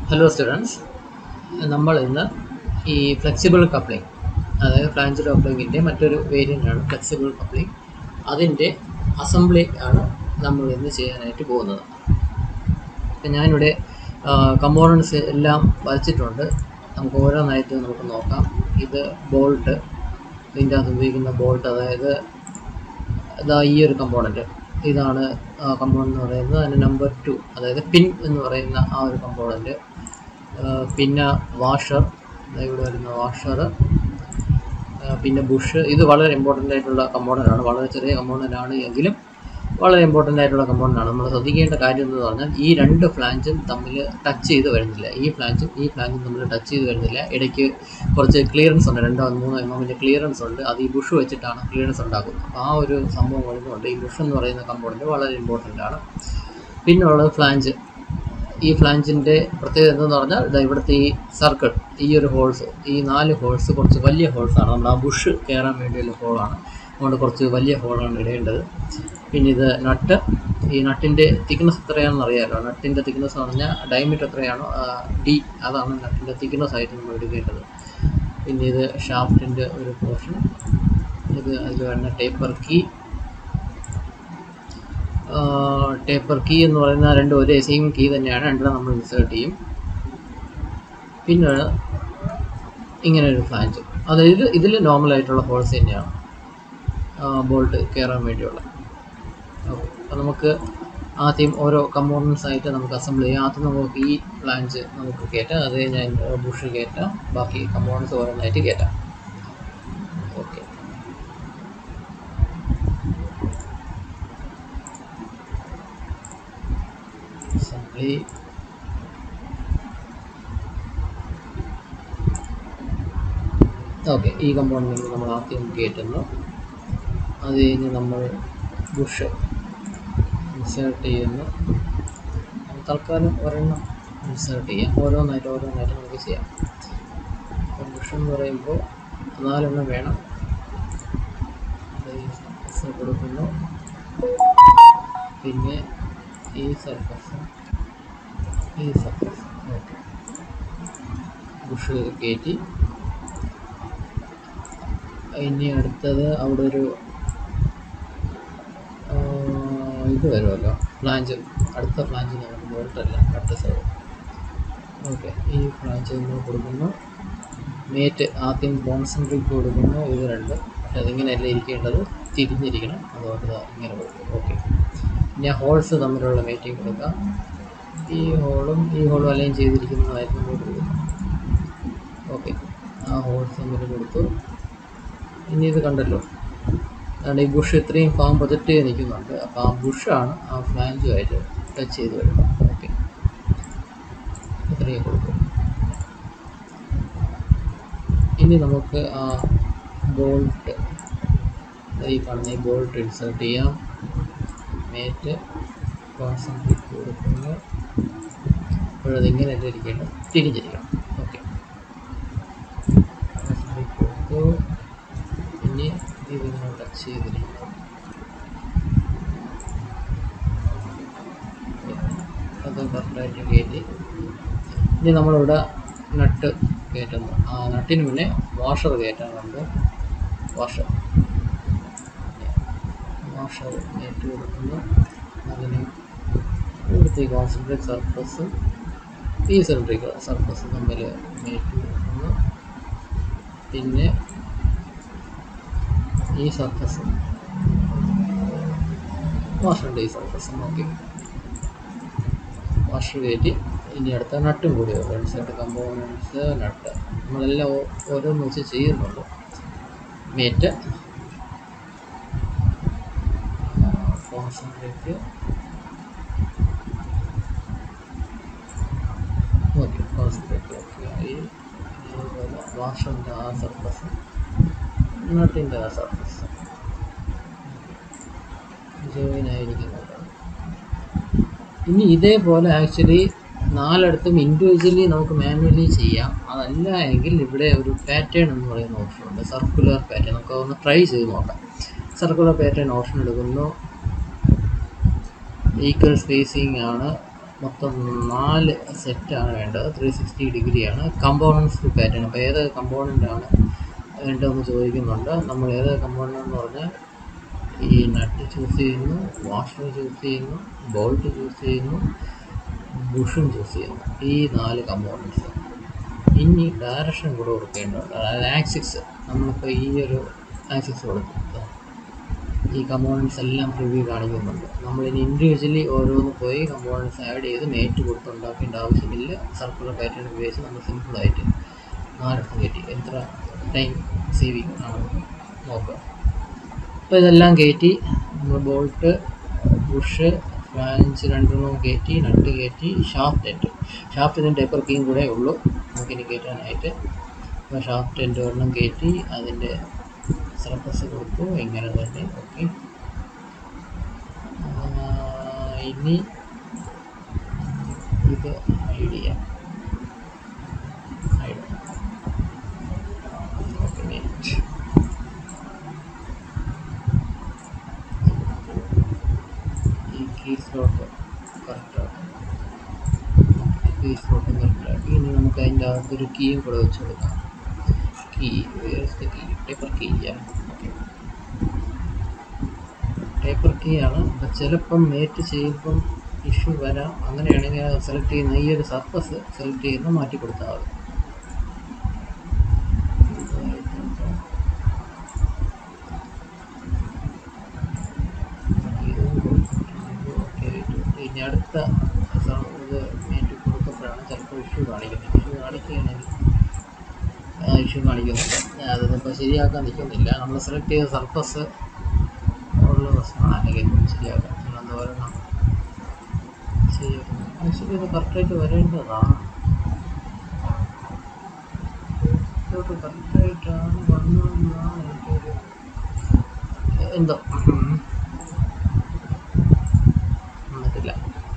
Hello students നമ്മൾ ഇന്ന് ഈ ഫ്ലെക്സിബിൾ കപ്ലിംഗ് അതായത് ഫ്ലാഞ്ച് കപ്ലിങ്ങിൻ്റെ മറ്റൊരു വേരിയൻ്റ് ആണ് ഫ്ലെക്സിബിൾ കപ്ലിംഗ് അതിൻ്റെ അസംബ്ലി ആണ് നമ്മൾ ഇന്ന് ചെയ്യാനായിട്ട് പോകുന്നത് ഇപ്പം ഞാനിവിടെ കമ്പോണൻസ് എല്ലാം വരച്ചിട്ടുണ്ട് നമുക്ക് ഓരോന്നായിട്ട് നമുക്ക് നോക്കാം ഇത് ബോൾട്ട് ഇതിൻ്റെ അകത്ത് ഉപയോഗിക്കുന്ന ബോൾട്ട് അതായത് ഇതാ ഈ ഒരു കമ്പോണൻറ്റ് ഇതാണ് കമ്പോണൻ്റ് എന്ന് പറയുന്നത് അതിൻ്റെ നമ്പർ ടു അതായത് പിൻ എന്ന് പറയുന്ന ആ ഒരു കമ്പോണൻറ്റ് പിന്നെ വാഷർ ഇവിടെ വരുന്ന വാഷർ പിന്നെ ബുഷ് ഇത് വളരെ ഇമ്പോർട്ടൻ്റ് ആയിട്ടുള്ള കമ്പോണൻ്റ് ആണ് വളരെ ചെറിയ കമ്പോണൻ്റ് ആണ് എങ്കിലും വളരെ ഇമ്പോർട്ടൻ്റ് ആയിട്ടുള്ള കമ്പോണൻ്റ് ആണ് നമ്മൾ ശ്രദ്ധിക്കേണ്ട കാര്യം എന്ന് പറഞ്ഞാൽ ഈ രണ്ട് ഫ്ലാഞ്ചും തമ്മിൽ ടച്ച് ചെയ്ത് വരുന്നില്ല ഈ ഫ്ലാഞ്ചും ഈ ഫ്ലാഞ്ചും തമ്മിൽ ടച്ച് ചെയ്ത് വരുന്നില്ല ഇടയ്ക്ക് കുറച്ച് ക്ലിയറൻസ് ഉണ്ട് രണ്ടോ മൂന്നോ എം എമ്മിൻ്റെ ക്ലിയറൻസ് ഉണ്ട് അത് ഈ ബുഷ് വെച്ചിട്ടാണ് ക്ലിയറൻസ് ഉണ്ടാക്കുന്നത് അപ്പോൾ ആ ഒരു സംഭവം വരുന്നുണ്ട് ഈ ബുഷ് എന്ന് പറയുന്ന കമ്പോണൻറ്റ് വളരെ ഇമ്പോർട്ടൻ്റ് ആണ് പിന്നുള്ളത് ഫ്ലാഞ്ച് ഈ ഫ്ലാഞ്ചിൻ്റെ പ്രത്യേകത എന്തെന്ന് പറഞ്ഞാൽ ഇതാ ഇവിടുത്തെ ഈ സർക്കിൾ ഈ ഒരു ഹോൾസ് ഈ നാല് ഹോൾസ് കുറച്ച് വലിയ ഹോൾസാണ് നമ്മൾ ആ ബുഷ് കയറാൻ വേണ്ടിയുള്ള ഹോളാണ് അതുകൊണ്ട് കുറച്ച് വലിയ ഹോളാണ് ഇടേണ്ടത് പിന്നെ ഇത് നട്ട് ഈ നട്ടിൻ്റെ തിക്നെസ് എത്രയാണെന്ന് അറിയാമല്ലോ നട്ടിൻ്റെ തിക്നെസ് എന്ന് പറഞ്ഞാൽ ഡയമീറ്റർ എത്രയാണോ ഡി അതാണ് നട്ടിൻ്റെ തിക്നെസ് ആയിട്ട് നമ്മൾ എടുക്കേണ്ടത് പിന്നെ ഇത് ഷാഫ്റ്റിൻ്റെ ഒരു പോർഷൻ ഇത് അതിൽ വരുന്ന ടേപ്പർ കീ ടേപ്പർ കീ എന്ന് പറയുന്ന രണ്ട് ഒരേ സെയിം കീ തന്നെയാണ് രണ്ടും നമ്മൾ ഇൻസേർട്ട് ചെയ്യും പിന്നെ ഇങ്ങനെ ഒരു ഫ്ലാഞ്ച് അതായത് ഇതിൽ നോർമൽ ആയിട്ടുള്ള ഹോൾസ് തന്നെയാണ് ബോൾട്ട് കയറാൻ വേണ്ടിയുള്ള ഓക്കെ അപ്പോൾ നമുക്ക് ആദ്യം ഓരോ കമ്പോണൻസ് ആയിട്ട് നമുക്ക് അസംബിൾ ചെയ്യാം ആദ്യം നമുക്ക് ഈ ഫ്ലാഞ്ച് നമുക്ക് കയറ്റാം അത് കഴിഞ്ഞ് ബുഷ് കയറ്റാം ബാക്കി കമ്പോണൻസ് ഓരോന്നായിട്ട് കയറ്റാം ഓക്കെ അസംബ്ലി ഓക്കെ ഈ കമ്പോണൻറ്റ് നമ്മൾ ആദ്യം കയറ്റുന്നു അത് കഴിഞ്ഞ് നമ്മൾ ബുഷ് ഇൻസേർട്ട് ചെയ്യുന്നു തൽക്കാലം ഒരെണ്ണം ഇൻസേർട്ട് ചെയ്യാം ഓരോന്നായിട്ട് ഓരോന്നായിട്ട് നമുക്ക് ചെയ്യാം അപ്പം ബുഷ് എന്ന് പറയുമ്പോൾ നാലെണ്ണം വേണം സർഫസ് കൊടുക്കുന്നു പിന്നെ ഈ സർഫസ് ഈ സർഫസ് ഓക്കെ ബുഷ് കയറ്റി ഇനി അടുത്തത് അവിടെ ഒരു ഇത് വരുമല്ലോ ഫ്ലാഞ്ച് അടുത്ത ഫ്ലാഞ്ചിന് നമുക്ക് ബോൾട്ടല്ല അടുത്ത സൈഡ് ഓക്കെ ഈ ഫ്ലാഞ്ച് നമ്മൾ കൊടുക്കുന്നു മേറ്റ് ആദ്യം കോൺസെൻട്രേറ്റ് കൊടുക്കുന്നു ഇത് രണ്ട് പക്ഷെ അതിങ്ങനെയല്ല ഇരിക്കേണ്ടത് തിരിഞ്ഞിരിക്കണം അതുകൊണ്ട് ഇങ്ങനെ കൊടുക്കും ഓക്കെ പിന്നെ ഹോൾസ് തമ്മിലുള്ള മേറ്റിംഗ് കൊടുക്കാം ഈ ഹോളും ഈ ഹോളും അലൈൻ ചെയ്തിരിക്കുന്നതായിരുന്നു കൊടുക്കുന്നത് ഓക്കെ ആ ഹോൾസ് തമ്മിൽ കൊടുത്തു ഇനി ഇത് കണ്ടല്ലോ അതുകൊണ്ട് ഈ ബുഷ് ഇത്രയും ഫാം പ്രൊജക്റ്റ് ചെയ്ത് നിൽക്കുന്നുണ്ട് അപ്പോൾ ആ ബുഷാണ് ആ ഫ്ലാഞ്ചുമായിട്ട് ടച്ച് ചെയ്ത് വരുന്നത് ഓക്കെ ഇത്രയും കൊടുക്കും ഇനി നമുക്ക് ആ ബോൾട്ട് ഈ കാണുന്ന ഈ ബോൾട്ട് ഇൻസേർട്ട് ചെയ്യാം മേറ്റ് കോൺസെൻട്രേറ്റ് കൊടുക്കുന്നു അപ്പോഴത് ഇങ്ങനെയല്ല ഇരിക്കണം തിരിഞ്ഞിരിക്കണം ഓക്കെ കോൺസെൻട്രേറ്റ് കൊടുത്തു ഇനി ഇതിങ്ങനെ ടച്ച് ചെയ്തിരിക്കണം അത് കറക്റ്റായിട്ട് കയറ്റി ഇനി നമ്മളിവിടെ നട്ട് കയറ്റുന്നു ആ നട്ടിന് മുന്നേ വാഷർ കയറ്റാനുണ്ട് വാഷർ വാഷർ കയറ്റി കൊടുക്കുന്നു അതിന് ഇവിടുത്തെ കോൺസെൻട്രേറ്റ് സർഫസ് ഈ സെൻട്രിക് സർഫസ് തമ്മിൽ കയറ്റി കൊടുക്കുന്നു പിന്നെ ഈ സർഫസ് വാഷറിൻ്റെ ഈ സർഫസ് നോക്കി വാഷർ കയറ്റി ഇനി അടുത്ത നട്ടും കൂടി രണ്ട് സൈഡ് കമ്പോണൻസ് നട്ട് നമ്മളെല്ലാം ഓരോന്ന് വെച്ച് ചെയ്യുന്നുണ്ട് mate concentrate okay concentrate okay ആയി ഇതുപോലെ വാഷറിൻ്റെ ആ സർഫസ് നട്ടിൻ്റെ ആ സർഫസ് ജോയിൻ ആയിരിക്കുന്നുണ്ട് ഇനി ഇതേപോലെ ആക്ച്വലി നാലിടത്തും ഇൻഡിവിജ്വലി നമുക്ക് മാനുവലി ചെയ്യാം അതല്ല എങ്കിൽ ഇവിടെ ഒരു പാറ്റേൺ എന്ന് പറയുന്ന ഓപ്ഷൻ ഉണ്ട് സർക്കുലർ പാറ്റേൺ നമുക്ക് ഒന്ന് ട്രൈ ചെയ്ത് നോക്കാം സർക്കുലർ പാറ്റേൺ ഓപ്ഷൻ എടുക്കുന്നു ഈക്വൽ സ്പേസിങ് ആണ് മൊത്തം നാല് സെറ്റാണ് വേണ്ടത് ത്രീ സിക്സ്റ്റി ഡിഗ്രിയാണ് കമ്പോണൻസ് ടു പാറ്റേൺ അപ്പോൾ ഏത് കമ്പോണൻ്റ് ആണ് വേണ്ടതെന്ന് ചോദിക്കുന്നുണ്ട് നമ്മൾ ഏത് കമ്പോണൻ്റ് എന്ന് പറഞ്ഞാൽ ഈ നട്ട് ചൂസ് ചെയ്യുന്നു വാഷർ ചൂസ് ചെയ്യുന്നു ബോൾട്ട് ചൂസ് ചെയ്യുന്നു ബുഷും ചൂസ് ചെയ്യുന്നു ഈ നാല് കമ്പോണൻസ് ഇനി ഡയറക്ഷൻ കൂടെ കൊടുക്കേണ്ടതുണ്ട് അതായത് ആക്സിസ് നമ്മളിപ്പോൾ ഈ ഒരു ആക്സിസ് കൊടുത്തു ഈ കമ്പോണൻസ് എല്ലാം പ്രിവ്യൂ കാണിക്കുന്നുണ്ട് നമ്മളിനി ഇൻഡിവിജ്വലി ഓരോന്ന് പോയി കമ്പോണൻസ് ആഡ് ചെയ്ത് മേറ്റ് കൊടുത്ത് ഉണ്ടാക്കേണ്ട ആവശ്യമില്ല സർക്കുലർ പാറ്റേൺ ഉപയോഗിച്ച് നമ്മൾ സിമ്പിളായിട്ട് നാലെടുത്ത് കയറ്റി എത്ര ടൈം സേവിങ് ആണ് നോക്കുക അപ്പോൾ ഇതെല്ലാം കയറ്റി നമ്മൾ ബോൾട്ട് ബുഷ് ഫ്ലാഞ്ച് രണ്ടെണ്ണം കയറ്റി നട്ട് കയറ്റി ഷാഫ്റ്റ് എൻഡ് ഷാഫ്റ്റിന് ടേപ്പർ കീയും കൂടെ ഉള്ളൂ നമുക്കിനി കയറ്റാനായിട്ട് അപ്പോൾ ഷാഫ്റ്റ് എൻഡ് ഒരെണ്ണം കയറ്റി അതിൻ്റെ സർഫസ് കൊടുത്തു ഇങ്ങനെ തന്നെ ഓക്കെ ഇനി ഇത് ഹൈഡ് ചെയ്യാം ഹൈഡ് ഓക്കെ നെറ്റ് ഈ കീ സ്ലോട്ട് കറക്റ്റാക്കും കീ സ്ലോട്ട് കറക്റ്റാക്കി ഇനി നമുക്ക് അതിൻ്റെ അകത്തൊരു കീയും കൂടെ വെച്ച് കൊടുക്കാം key versus key taper key ചെയ്യാം ഓക്കെ ടേപ്പർ കീ ആണ് അപ്പം ചിലപ്പം മേറ്റ് ചെയ്യുമ്പം ഇഷ്യൂ വരാം അങ്ങനെയാണെങ്കിൽ സെലക്ട് ചെയ്യുന്ന ഈ ഒരു സർഫസ് സെലക്ട് ചെയ്യുന്ന മാറ്റി കൊടുത്താൽ മതി ഇനി അടുത്ത ഇത് മേറ്റ് കൊടുക്കുമ്പോഴാണ് ചിലപ്പോൾ ഇഷ്യൂ കാണിക്കുന്നത് ഇഷ്യൂ കാണിക്കുകയാണെങ്കിൽ ഇഷ്യൂ കാണിക്കുന്നുണ്ട് അതിപ്പോൾ ശരിയാക്കാൻ നിൽക്കുന്നില്ല നമ്മൾ സെലക്ട് ചെയ്ത സർഫസ് ഉള്ള പ്രശ്നമാണ് അല്ലെങ്കിൽ ശരിയാക്കാൻ എന്താ പറയണം ശരിയാക്കുന്നത് ആക്ച്വലി ഇത് കറക്റ്റായിട്ട് വരേണ്ടതാണ് ഇതൊക്കെ കറക്റ്റായിട്ടാണ് വന്നതെന്നാണ് എനിക്കൊരു എന്തോ വന്നിട്ടില്ല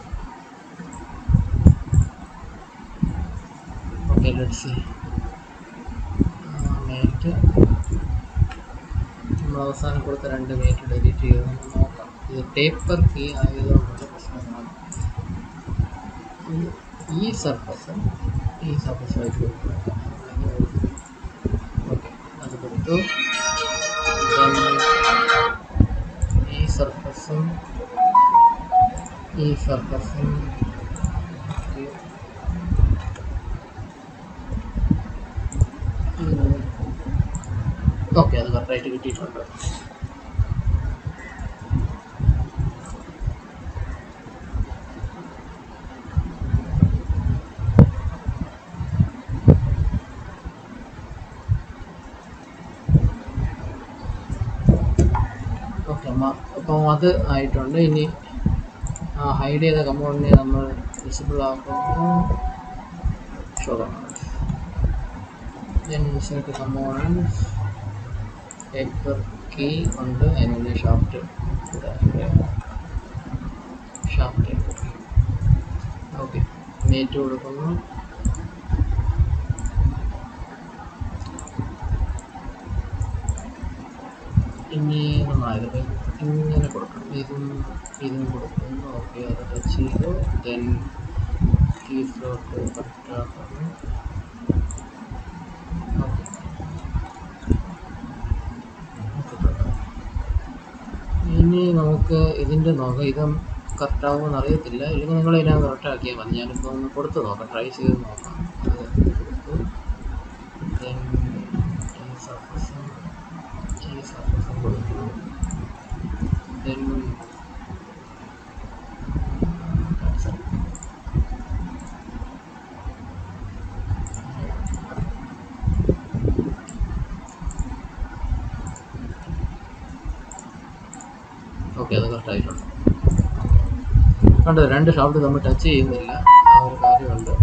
ഓക്കെ ലെറ്റ് സി മേറ്റ് നമ്മൾ അവസാനം കൊടുത്ത രണ്ട് മേറ്റ് ഡിലീറ്റ് ചെയ്ത് നമുക്ക് നോക്കാം ഇത് പേപ്പർ കീ ആയതുകൊണ്ടുള്ള പ്രശ്നമാണ് ഈ- ഈ സർഫസ് ഈ സർഫസായിട്ട് ഓക്കെ അത് കൊടുത്തു Then ഈ സർഫസും ഈ സർഫസും ഓക്കെ അത് കറക്റ്റായിട്ട് കിട്ടിയിട്ടുണ്ട് ഓക്കെ അപ്പം അത് ആയിട്ടുണ്ട് ഇനി ആ ഹൈഡ് ചെയ്ത കമ്പൗണ്ടിനെ നമ്മൾ വിസിബിൾ ആക്കുമ്പോൾ show then insert the components paper key ഉണ്ട് അതിനുള്ളിൽ ഷാഫ്റ്റ് ഷാഫ്റ്റ് ഓക്കെ മേറ്റ് കൊടുക്കുന്നു ഇനി നമ്മളത് ഇങ്ങനെ കൊടുക്കണം ഇതും ഇതും കൊടുക്കുന്നു ഓക്കെ അത് ടച്ച് ചെയ്തു ദെൻ കീ സ്ലോട്ട് കറക്റ്റാക്കുന്നു ഓക്കെ ഇനി നമുക്ക് ഇതിൻ്റെ നോക്കാം ഇത് കറക്റ്റ് ആവുമെന്ന് അറിയത്തില്ല ഇല്ലെങ്കിൽ നിങ്ങൾ ഇതിനകത്ത് കറക്റ്റ് ആക്കിയാൽ മതി ഞാനിപ്പോൾ ഒന്ന് കൊടുത്ത് നോക്കാം ട്രൈ ചെയ്ത് നോക്കാം അത് കൊടുത്തു Then ഈ സർഫസും ഈ സർഫസും കൊടുത്തു Then cancel. ഓക്കെ അത് കറക്റ്റ് ആയിട്ടുണ്ട് കണ്ടത് രണ്ട് ഷാഫ്റ്റ് നമ്മൾ ടച്ച് ചെയ്യുന്നില്ല ആ ഒരു കാര്യമുണ്ട്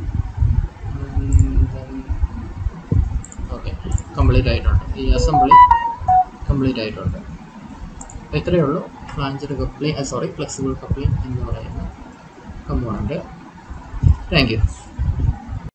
ഓക്കെ കംപ്ലീറ്റ് ആയിട്ടുണ്ട് ഈ അസംബ്ലി കംപ്ലീറ്റ് ആയിട്ടുണ്ട് അപ്പോൾ ഇത്രയേ ഉള്ളൂ flanged coupling sorry flexible coupling എന്ന് പറയുന്ന കമ്പോണൻറ്റ് താങ്ക് യു